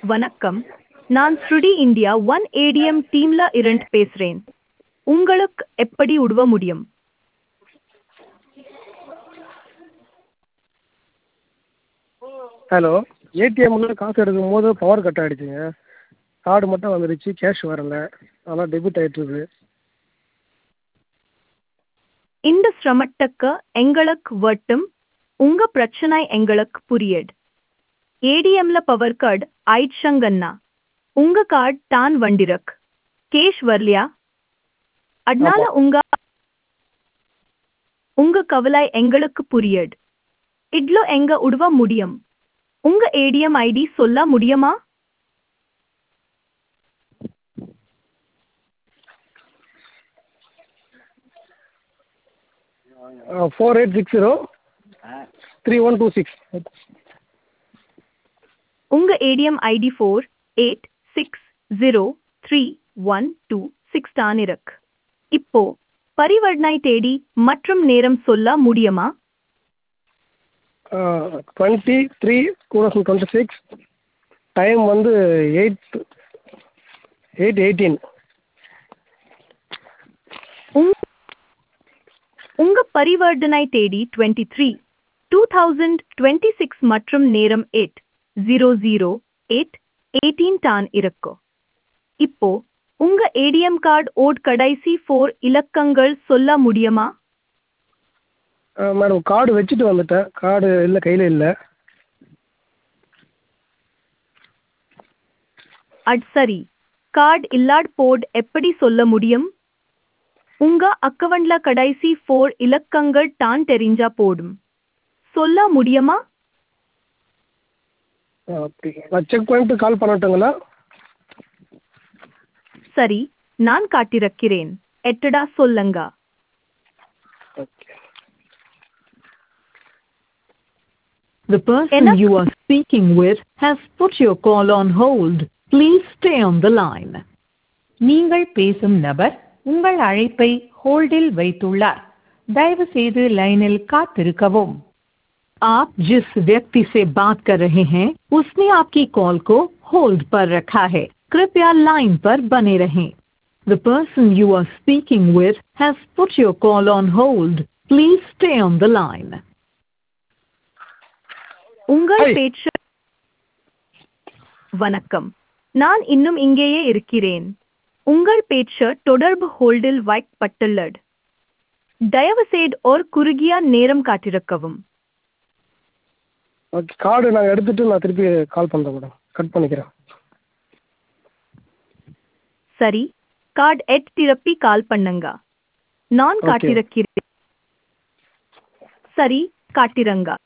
வணக்கம் நான் ஸ்ருடி இந்தியா ஒன் ஏடிஎம் டீம்ல இருந்து பேசுறேன் உங்களுக்கு எப்படி உதவ முடியும் ஹலோ ஏடிஎம்மில் காசு எடுக்கும் போது பவர் கட் ஆகிடுச்சுங்க கார்டு மட்டும் வந்துடுச்சு கேஷ் வரல அதான் டெபிட் ஆகிட்ருக்கு இந்த சிரமத்துக்கு எங்களுக்கு வட்டும் உங்க பிரச்சனை எங்களுக்கு புரியுது ஏடிஎம்ல பவர் கார்டு ஆயிடுச்சங்கண்ணா உங்க கார்டு தான் வண்டிருக்கு கேஷ் வரலையா அதனால ஆமா. உங்க உங்க கவலை எங்களுக்கு புரியுது இட்லோ எங்க உதவ முடியும் உங்க ஏடிஎம் ஐடி சொல்ல முடியுமா four eight six zero three one two six உங்க ATM ID four eight six zero three one two six தான் இருக்கு இப்போ பரிவர்த்தனை தேதி மற்றும் நேரம் சொல்ல முடியுமா twenty three two thousand twenty six time வந்து எயிட் எயிட் எயிட்டீன் உங் உங்க பரிவர்த்தனை தேதி twenty three two thousand twenty six மற்றும் நேரம் eight zero zero eight eighteen தான் இருக்கு இப்போ உங்க ஏடிஎம் கார்டு ஓட் கடைசி ஃபோர் இலக்கங்கள் சொல்ல முடியுமா மேடம் கார்டு வச்சுட்டு வந்துட்டேன் கார்டு இல்லை கையில் இல்லை அது சரி கார்டு இல்லாட் போட் எப்படி சொல்ல முடியும் உங்க அக்கவுண்ட்ல கடைசி ஃபோர் இலக்கங்கள் தான் தெரிஞ்சா போடும் சொல்ல முடியுமா அப்படி நான் செக் பண்ணிட்டு கால் பண்ணட்டுங்களா சரி நான் காட்டிருக்கிறேன் எட்டடா சொல்லுங்க okay The person Enough. you are speaking with has put your call on hold. Please stay on the line. நீங்கள் பேசும் நபர் உங்கள் அழைப்பை ஹோல்டில் வைத்துள்ளார் தயவு செய்து லைனில் காத்திருக்கவும் आप जिस व्यक्ति से बात कर रहे हैं उसने आपकी कॉल को होल्ड पर रखा है कृपया लाइन पर बने रहें The person you are speaking with has put your call on hold. Please stay on the line. உங்கள் Hi. பேச்சு வணக்கம் நான் இன்னும் இங்கேயே இருக்கிறேன் உங்கள் பேச்சு தொடர்பு ஹோல்டில் வைக்கப்பட்டுள்ளது தயவு செய்து ஒரு குறுகிய நேரம் காட்டிருக்கவும் ஓகே கார்டு நான் எடுத்துட்டு நான் திருப்பி கால் பண்ணுறேன் மேடம் கட் பண்ணிக்கிறேன் சரி கார்டு எட் திருப்பி கால் பண்ணுங்க நான் Okay. காட்டிருக்கிறேன் சரி காட்டிருங்க